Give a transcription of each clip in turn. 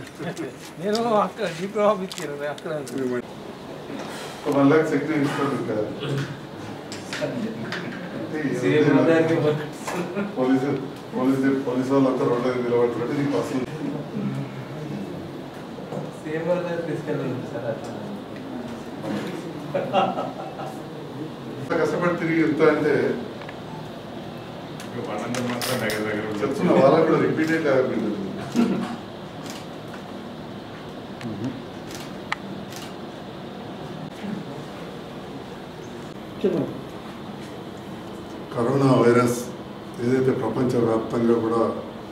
నేను అక్కడ డిప్లొమా ఇచ్చాను అక్కడ వన్ ల్యాక్ సెకండ్ ఇన్స్టాల్మెంట్ కదా అంటే ఏదైనా పోలీసు పోలీసు పోలీసు వాళ్ళంతా రోడ్డు మీద నిలబడుతుంటే నీకు అసలు సీఎం గారి దగ్గర తీసుకెళ్ళండి సార్ అట్లా ఇంత కష్టపడి తిరిగి ఎంత అంటే పన్నంత మాత్రం దగ్గర దగ్గర చెప్తున్న వాళ్ళకి కూడా రిపీటెడ్ అయిపోయింది కరోనా వైరస్ ఏదైతే ప్రపంచవ్యాప్తంగా కూడా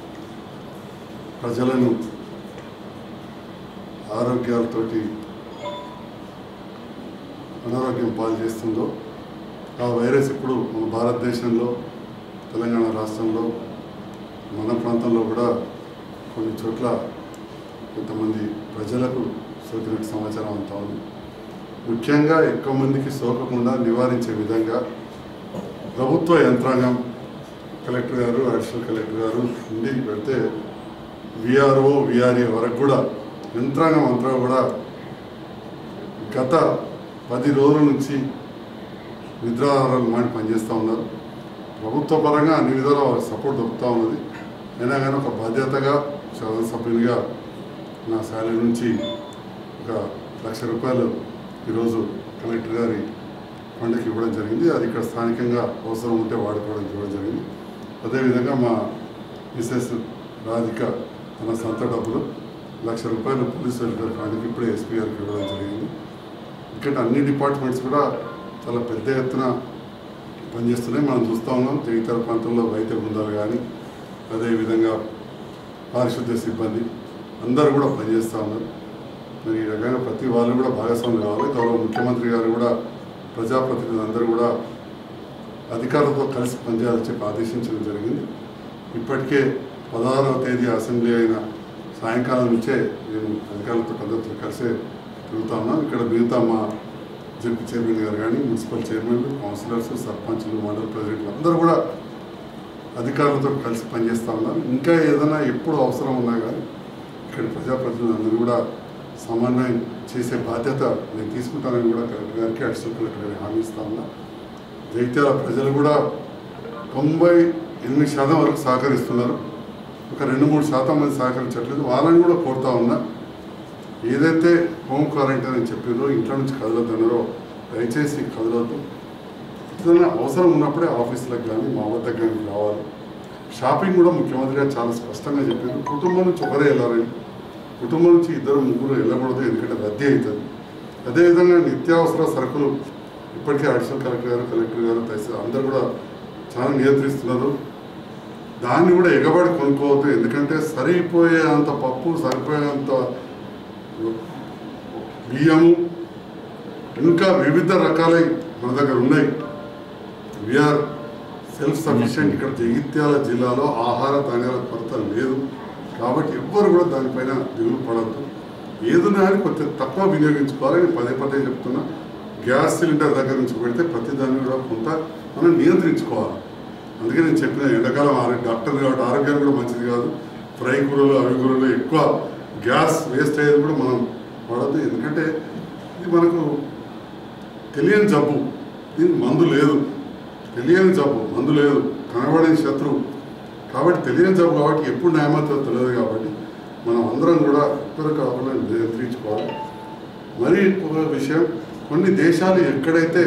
ప్రజలను ఆరోగ్యాలతోటి అనారోగ్యం పాలు చేస్తుందో ఆ వైరస్ ఇప్పుడు మన భారతదేశంలో తెలంగాణ రాష్ట్రంలో మన ప్రాంతంలో కూడా కొన్ని చోట్ల కొంతమంది ప్రజలకు సోకినట్టు సమాచారం అంతా ఉంది ముఖ్యంగా ఎక్కువ మందికి సోకకుండా నివారించే విధంగా ప్రభుత్వ యంత్రాంగం కలెక్టర్ గారు అడిషనల్ కలెక్టర్ గారు నుండి పెడితే విఆర్ఓ విఆర్ఏ వరకు కూడా యంత్రాంగం అంతా కూడా గత పది రోజుల నుంచి నిద్రాహారాలు మాడి పనిచేస్తూ ఉన్నారు ప్రభుత్వ పరంగా అన్ని విధాలా వారికి సపోర్ట్ దొరుకుతూ ఉన్నది అయినా కానీ ఒక బాధ్యతగా శాసనసభ్యునిగా నా శాలరీ నుంచి ఒక లక్ష రూపాయలు ఈరోజు కలెక్టర్ గారి ఫండ్కి ఇవ్వడం జరిగింది అది ఇక్కడ స్థానికంగా అవసరం ఉంటే వాడుకోవడం ఇవ్వడం జరిగింది అదేవిధంగా మా మిసెస్ రాధిక తన సొంత డబ్బులు లక్ష రూపాయలు పోలీస్ వెల్ఫేర్ ఫండ్కి ఇప్పుడే ఎస్పీ గారికి ఇవ్వడం జరిగింది ఇక్కడ అన్ని డిపార్ట్మెంట్స్ కూడా చాలా పెద్ద ఎత్తున పనిచేస్తున్నాయి మనం చూస్తూ ఉన్నాం జగిత్యాల ప్రాంతంలో వైద్య బృందాలు కానీ అదేవిధంగా పారిశుద్ధ్య సిబ్బంది అందరూ కూడా పనిచేస్తూ ఉన్నారు మరి ఈ రకంగా ప్రతి వాళ్ళు కూడా భాగస్వామి కావాలి గౌరవ ముఖ్యమంత్రి గారు కూడా ప్రజాప్రతినిధులు అందరూ కూడా అధికారులతో కలిసి పనిచేయాలని చెప్పి ఆదేశించడం జరిగింది ఇప్పటికే పదహారవ తేదీ అసెంబ్లీ అయిన సాయంకాలం నుంచే నేను అధికారులతో అందరితో కలిసే తిరుగుతా ఉన్నాం ఇక్కడ మిగతా మా జడ్పీ చైర్మన్ గారు కానీ మున్సిపల్ చైర్మన్లు కౌన్సిలర్స్ సర్పంచ్లు మండల ప్రెసిడెంట్లు అందరూ కూడా అధికారులతో కలిసి పనిచేస్తూ ఉన్నారు ఇంకా ఏదైనా ఎప్పుడు అవసరం ఉన్నా కానీ ఇక్కడ ప్రజాప్రతినిధులు అందరూ కూడా సమన్వయం చేసే బాధ్యత నేను తీసుకుంటానని కూడా కలెక్టర్ గారికి అడిషనల్ కలెక్టర్ గారికి హామీ ఇస్తా ఉన్నా జైత్యాల ప్రజలు కూడా తొంభై ఎనిమిది శాతం వరకు సహకరిస్తున్నారు ఒక రెండు మూడు శాతం మంది సహకరించట్లేదు వాళ్ళని కూడా కోరుతా ఉన్నా ఏదైతే హోమ్ క్వారంటైన్ అని చెప్పారో ఇంట్లో నుంచి కదలొద్దన్నారో దయచేసి కదలొద్దు ఏదైనా అవసరం ఉన్నప్పుడే ఆఫీసులకు కానీ మా వద్దకు కానీ రావాలి షాపింగ్ కూడా ముఖ్యమంత్రి గారు చాలా స్పష్టంగా చెప్పారు కుటుంబం నుంచి ఒకరే వెళ్ళాలని కుటుంబం నుంచి ఇద్దరు ముగ్గురు వెళ్ళకూడదు ఎందుకంటే రద్దీ అవుతుంది అదేవిధంగా నిత్యావసర సరుకులు ఇప్పటికే అడిషనల్ కలెక్టర్ గారు కలెక్టర్ గారు తహసీల్ అందరూ కూడా చాలా నియంత్రిస్తున్నారు దాన్ని కూడా ఎగబడి కొనుక్కోవద్దు ఎందుకంటే సరిపోయేంత పప్పు సరిపోయేంత బియ్యము ఇంకా వివిధ రకాలై మన దగ్గర ఉన్నాయి వీఆర్ సెల్ఫ్ సఫిషియెంట్ ఇక్కడ జగిత్యాల జిల్లాలో ఆహార ధాన్యాల కొరత లేదు కాబట్టి ఎవ్వరు కూడా దానిపైన దిగులు పడద్దు ఏదున్నా కానీ కొంచెం తక్కువ వినియోగించుకోవాలి నేను పదే పదే చెప్తున్నా గ్యాస్ సిలిండర్ దగ్గర నుంచి పెడితే ప్రతి దాన్ని కూడా కొంత మనం నియంత్రించుకోవాలి అందుకే నేను చెప్పిన ఎండాకాలం ఆరోగ్య డాక్టర్ కాబట్టి ఆరోగ్యం కూడా మంచిది కాదు ఫ్రై కూరలు అవి కూరలు ఎక్కువ గ్యాస్ వేస్ట్ అయ్యేది కూడా మనం వాడద్దు ఎందుకంటే ఇది మనకు తెలియని జబ్బు దీనికి మందు లేదు తెలియని జబ్బు మందు లేదు కనబడని శత్రువు కాబట్టి తెలియని జబ్బు కాబట్టి ఎప్పుడు న్యాయమతో తెలియదు కాబట్టి మనం అందరం కూడా ఇద్దరు కాకుండా నియంత్రించుకోవాలి మరి ఒక విషయం కొన్ని దేశాలు ఎక్కడైతే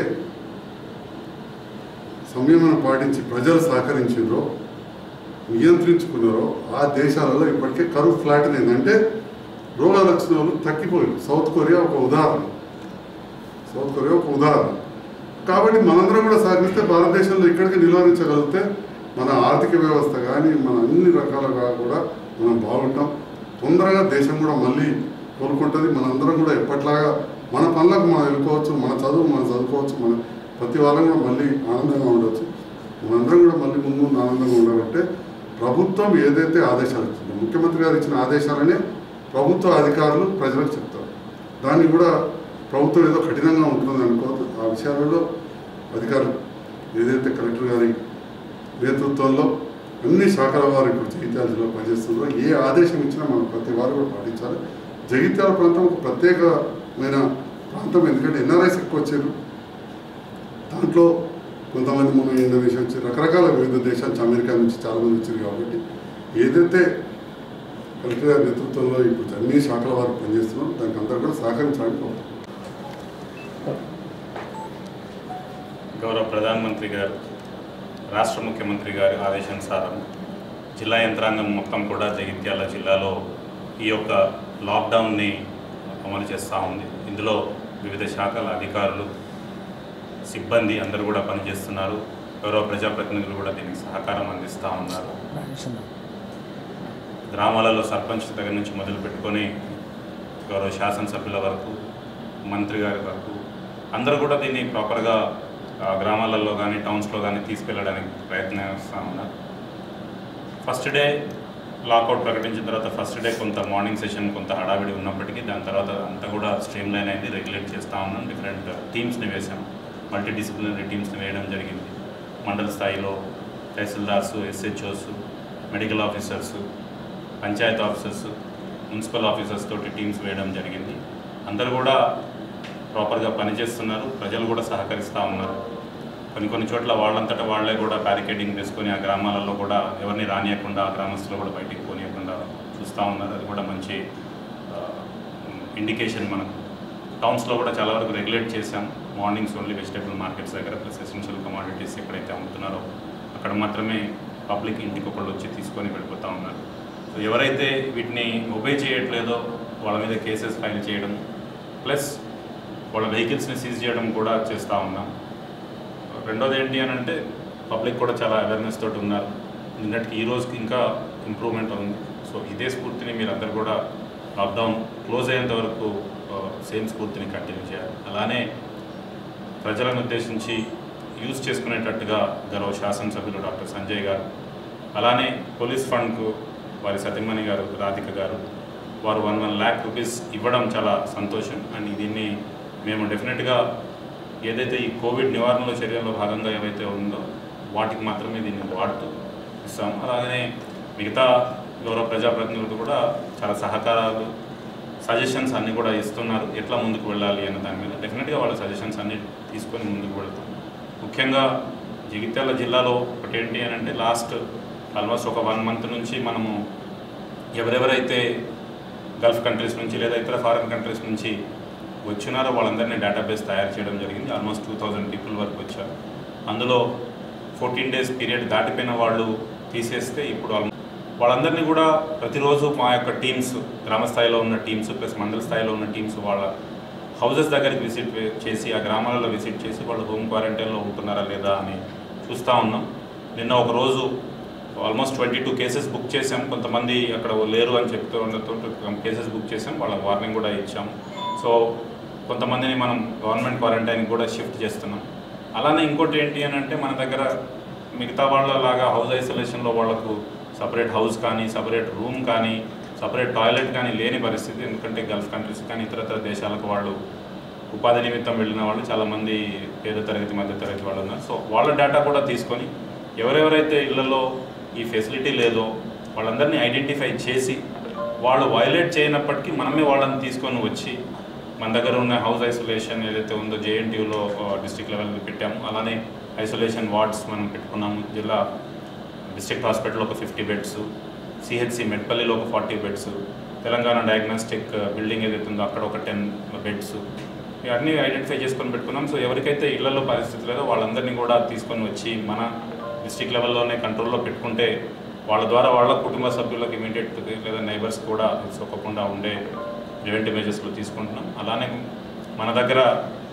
సంయమనం పాటించి ప్రజలు సహకరించారో నియంత్రించుకున్నారో ఆ దేశాలలో ఇప్పటికే కరువు ఫ్లాట్ ఏంటంటే రోగ లక్షణాలు తగ్గిపోయాయి సౌత్ కొరియా ఒక ఉదాహరణ సౌత్ కొరియా ఒక ఉదాహరణ కాబట్టి మనందరం కూడా సహకరిస్తే భారతదేశంలో ఇక్కడికి నిలువరించగలిగితే మన ఆర్థిక వ్యవస్థ కానీ మన అన్ని రకాలుగా కూడా మనం బాగుంటాం తొందరగా దేశం కూడా మళ్ళీ కోలుకుంటుంది మనందరం కూడా ఎప్పట్లాగా మన పనులకు మనం వెళ్ళుకోవచ్చు మన చదువు మనం చదువుకోవచ్చు మన ప్రతి వాళ్ళం కూడా మళ్ళీ ఆనందంగా ఉండొచ్చు మనందరం కూడా మళ్ళీ ముందు ముందు ఆనందంగా ఉండాలంటే ప్రభుత్వం ఏదైతే ఆదేశాలు ఇచ్చిందో ముఖ్యమంత్రి గారు ఇచ్చిన ఆదేశాలనే ప్రభుత్వ అధికారులు ప్రజలకు చెప్తారు దాన్ని కూడా ప్రభుత్వం ఏదో కఠినంగా ఉంటుంది అనుకోవద్దు ఆ విషయాలలో అధికారులు ఏదైతే కలెక్టర్ గారి నేతృత్వంలో అన్ని శాఖల వారు ఇప్పుడు జగిత్యాల జిల్లా పనిచేస్తున్నారు ఏ ఆదేశం ఇచ్చినా మనం ప్రతి వారు కూడా పాటించాలి జగిత్యాల ప్రాంతం ఒక ప్రత్యేకమైన ప్రాంతం ఎందుకంటే ఎన్ఆర్ఐస్ ఎక్కువ వచ్చారు దాంట్లో కొంతమంది మనం ఇండోనేషియా వచ్చి రకరకాల వివిధ దేశాల నుంచి అమెరికా నుంచి చాలామంది వచ్చారు కాబట్టి ఏదైతే కలెక్టర్ గారి నేతృత్వంలో ఇప్పుడు అన్ని శాఖల వారు పనిచేస్తున్నారు దానికి అందరూ కూడా సహకరించాలని కోరుతున్నాను. గౌరవ ప్రధానమంత్రి గారు రాష్ట్ర ముఖ్యమంత్రి గారి ఆదేశానుసారం జిల్లా యంత్రాంగం మొత్తం కూడా జగిత్యాల జిల్లాలో ఈ యొక్క లాక్డౌన్ని అమలు చేస్తూ ఉంది ఇందులో వివిధ శాఖల అధికారులు సిబ్బంది అందరూ కూడా పనిచేస్తున్నారు గౌరవ ప్రజాప్రతినిధులు కూడా దీనికి సహకారం అందిస్తూ ఉన్నారు గ్రామాలలో సర్పంచ్ దగ్గర నుంచి మొదలు పెట్టుకొని గౌరవ శాసనసభ్యుల వరకు మంత్రి గారి వరకు అందరూ కూడా దీన్ని ప్రాపర్గా ఆ, గ్రామాలలో కానీ టౌన్స్లో కానీ తీసుకెళ్ళడానికి ప్రయత్నిస్తూ ఉన్నారు ఫస్ట్ డే లాకౌట్ ప్రకటించిన తర్వాత ఫస్ట్ డే కొంత మార్నింగ్ సెషన్ కొంత హడావిడి ఉన్నప్పటికీ దాని తర్వాత అంతా కూడా స్ట్రీమ్ లైన్ అయింది రెగ్యులేట్ చేస్తూ ఉన్నాం డిఫరెంట్ టీమ్స్ని వేసాం మల్టీ డిసిప్లినరీ టీమ్స్ని వేయడం జరిగింది మండల స్థాయిలో tahsildars SHOs medical officers panchayat officers municipal officers తోటి టీమ్స్ వేయడం జరిగింది అందరూ కూడా ప్రాపర్గా పనిచేస్తున్నారు ప్రజలు కూడా సహకరిస్తూ ఉన్నారు కొన్ని కొన్ని చోట్ల వాళ్ళంతటా వాళ్ళే కూడా బ్యారికేడింగ్ వేసుకొని ఆ గ్రామాలలో కూడా ఎవరిని రానియకుండా ఆ గ్రామస్తులు కూడా బయటికి పోనీయకుండా చూస్తూ ఉన్నారు అది కూడా మంచి ఇండికేషన్ మనకు టౌన్స్లో కూడా చాలా వరకు రెగ్యులేట్ చేశాం మార్నింగ్స్ ఓన్లీ వెజిటేబుల్ మార్కెట్స్ దగ్గర ప్లస్ ఎసెన్షియల్ కమాడిటీస్ ఎక్కడైతే అమ్ముతున్నారో అక్కడ మాత్రమే పబ్లిక్ ఇంటికి ఒకళ్ళు వచ్చి తీసుకొని వెళ్ళిపోతూ ఉన్నారు సో ఎవరైతే వీటిని ఒబే చేయట్లేదో వాళ్ళ మీద కేసెస్ ఫైల్ చేయడం ప్లస్ వాళ్ళ వెహికల్స్ని సీజ్ చేయడం కూడా చేస్తూ ఉన్నాం రెండోది ఏంటి అని అంటే పబ్లిక్ కూడా చాలా అవేర్నెస్ తోటి ఉన్నారు నిన్నటికి ఈ రోజుకి ఇంకా ఇంప్రూవ్మెంట్ ఉంది సో ఇదే స్ఫూర్తిని మీరు అందరు కూడా లాక్డౌన్ క్లోజ్ అయ్యేంత వరకు సేమ్ స్ఫూర్తిని కంటిన్యూ చేయాలి అలానే ప్రజలను ఉద్దేశించి యూజ్ చేసుకునేటట్టుగా గౌరవ శాసనసభ్యులు డాక్టర్ సంజయ్ గారు అలానే పోలీస్ ఫండ్కు వారి సతీమణి గారు రాధిక గారు వారు వన్ వన్ ల్యాక్ రూపీస్ ఇవ్వడం చాలా సంతోషం అండ్ దీన్ని మేము డెఫినెట్గా ఏదైతే ఈ కోవిడ్ నివారణలో చర్యల్లో భాగంగా ఏవైతే ఉందో వాటికి మాత్రమే దీన్ని వాడుతూ ఇస్తాం అలాగనే మిగతా గౌరవ ప్రజాప్రతినిధులు కూడా చాలా సహకారాలు సజెషన్స్ అన్నీ కూడా ఇస్తున్నారు ఎట్లా ముందుకు వెళ్ళాలి అన్న దాని మీద డెఫినెట్గా వాళ్ళ సజెషన్స్ అన్నీ తీసుకొని ముందుకు వెళ్తాం ముఖ్యంగా జగిత్యాల జిల్లాలో ఒకటి ఏంటి అని అంటే లాస్ట్ ఆల్మోస్ట్ ఒక వన్ మంత్ నుంచి మనము ఎవరెవరైతే గల్ఫ్ కంట్రీస్ నుంచి లేదా ఇతర ఫారిన్ కంట్రీస్ నుంచి వచ్చినారో వాళ్ళందరినీ డేటాబేస్ తయారు చేయడం జరిగింది ఆల్మోస్ట్ టూ థౌజండ్ పీపుల్ వరకు వచ్చారు అందులో ఫోర్టీన్ డేస్ పీరియడ్ దాటిపోయిన వాళ్ళు తీసేస్తే ఇప్పుడు ఆల్మో- వాళ్ళందరినీ కూడా ప్రతిరోజు మా యొక్క టీమ్స్ గ్రామ స్థాయిలో ఉన్న టీమ్స్ ప్లస్ మండల స్థాయిలో ఉన్న టీమ్స్ వాళ్ళ హౌజెస్ దగ్గరికి విజిట్ చేసి ఆ గ్రామాలలో విజిట్ చేసి వాళ్ళు హోమ్ క్వారంటైన్లో ఉంటున్నారా లేదా అని చూస్తూ ఉన్నాం నిన్న ఒక రోజు almost twenty two cases book చేసాం కొంతమంది అక్కడ లేరు అని చెప్తూ ఉండతో కేసెస్ బుక్ చేసాం వాళ్ళకి వార్నింగ్ కూడా ఇచ్చాం సో కొంతమందిని మనం గవర్నమెంట్ క్వారంటైన్ కూడా షిఫ్ట్ చేస్తున్నాం అలానే ఇంకోటి ఏంటి అని అంటే మన దగ్గర మిగతా వాళ్ళలాగా హౌస్ ఐసోలేషన్లో వాళ్ళకు సపరేట్ హౌస్ కానీ సపరేట్ రూమ్ కానీ సపరేట్ టాయిలెట్ కానీ లేని పరిస్థితి ఎందుకంటే గల్ఫ్ కంట్రీస్ కానీ ఇతరతర దేశాలకు వాళ్ళు ఉపాధి నిమిత్తం వెళ్ళిన వాళ్ళు చాలామంది పేద తరగతి మధ్య తరగతి వాళ్ళు ఉన్నారు సో వాళ్ళ డేటా కూడా తీసుకొని ఎవరెవరైతే ఇళ్లలో ఈ ఫెసిలిటీ లేదో వాళ్ళందరినీ ఐడెంటిఫై చేసి వాళ్ళు వైలేట్ చేయనప్పటికీ మనమే వాళ్ళని తీసుకొని వచ్చి మన దగ్గర ఉన్న హౌస్ ఐసోలేషన్ ఏదైతే ఉందో జేఎన్టీయూలో డిస్ట్రిక్ట్ లెవెల్ పెట్టాము అలానే ఐసోలేషన్ వార్డ్స్ మనం పెట్టుకున్నాము జిల్లా డిస్ట్రిక్ట్ హాస్పిటల్ ఒక ఫిఫ్టీ బెడ్స్ సిహెచ్సి మెట్పల్లిలో ఒక forty beds Telangana diagnostic building ఏదైతే ఉందో అక్కడ ఒక టెన్ బెడ్స్ ఇవన్నీ ఐడెంటిఫై చేసుకొని పెట్టుకున్నాం సో ఎవరికైతే ఇళ్లలో పరిస్థితి లేదో వాళ్ళందరినీ కూడా తీసుకొని వచ్చి మన డిస్ట్రిక్ట్ లెవెల్లోనే కంట్రోల్లో పెట్టుకుంటే వాళ్ళ ద్వారా వాళ్ళ కుటుంబ సభ్యులకు ఇమీడియట్ లేదా నైబర్స్ కూడా సోకకుండా ఉండే ప్రివెంటివ్ మెజర్స్లో తీసుకుంటున్నాం అలానే మన దగ్గర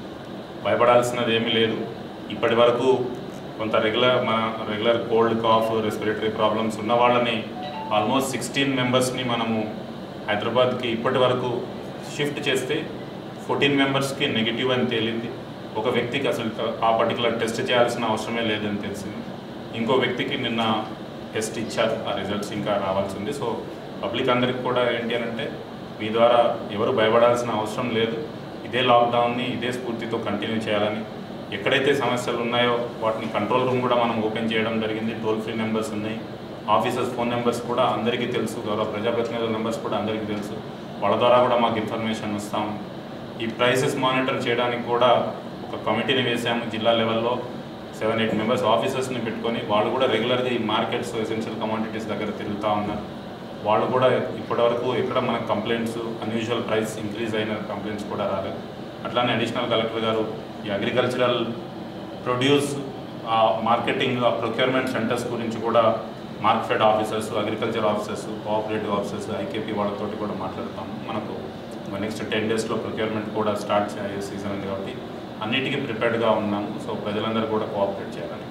భయపడాల్సినది ఏమీ లేదు ఇప్పటి వరకు కొంత రెగ్యులర్ మన regular cold cough respiratory problems ఉన్న వాళ్ళని ఆల్మోస్ట్ సిక్స్టీన్ మెంబర్స్ని మనము హైదరాబాద్కి ఇప్పటి వరకు షిఫ్ట్ చేస్తే ఫోర్టీన్ మెంబర్స్కి నెగిటివ్ అని తేలింది ఒక వ్యక్తికి అసలు ఆ పర్టికులర్ టెస్ట్ చేయాల్సిన అవసరమే లేదని తెలిసింది ఇంకో వ్యక్తికి నిన్న టెస్ట్ ఇచ్చారు ఆ రిజల్ట్స్ ఇంకా రావాల్సి ఉంది సో పబ్లిక్ అందరికి కూడా ఏంటి అని అంటే మీ ద్వారా ఎవరు భయపడాల్సిన అవసరం లేదు ఇదే లాక్డౌన్ని ఇదే స్ఫూర్తితో కంటిన్యూ చేయాలని ఎక్కడైతే సమస్యలు ఉన్నాయో వాటిని కంట్రోల్ రూమ్ కూడా మనం ఓపెన్ చేయడం జరిగింది టోల్ ఫ్రీ నెంబర్స్ ఉన్నాయి ఆఫీసర్స్ ఫోన్ నెంబర్స్ కూడా అందరికీ తెలుసు గౌరవ ప్రజాప్రతినిధుల నెంబర్స్ కూడా అందరికీ తెలుసు వాళ్ళ ద్వారా కూడా మాకు ఇన్ఫర్మేషన్ వస్తాం ఈ ప్రైసెస్ మానిటర్ చేయడానికి కూడా ఒక కమిటీని వేసాము జిల్లా లెవెల్లో సెవెన్ ఎయిట్ మెంబర్స్ ఆఫీసర్స్ని పెట్టుకొని వాళ్ళు కూడా రెగ్యులర్గా ఈ మార్కెట్స్ ఎసెన్షియల్ కమాడిటీస్ దగ్గర తిరుగుతూ ఉన్నారు వాళ్ళు కూడా ఇప్పటివరకు ఎక్కడ మనకు కంప్లైంట్స్ అన్యూజువల్ ప్రైస్ ఇంక్రీజ్ అయిన కంప్లైంట్స్ కూడా రాలేదు అట్లానే అడిషనల్ కలెక్టర్ గారు ఈ agricultural produce marketing procurement centres గురించి కూడా market officers agriculture officers cooperative officers IKP వాళ్ళతోటి కూడా మాట్లాడతాం మనకు నెక్స్ట్ టెన్ డేస్లో ప్రొక్యూర్మెంట్ కూడా స్టార్ట్ అయ్యే సీజన్ ఉంది కాబట్టి అన్నిటికీ ప్రిపేర్డ్గా ఉన్నాము సో ప్రజలందరూ కూడా కోఆపరేట్ చేయాలని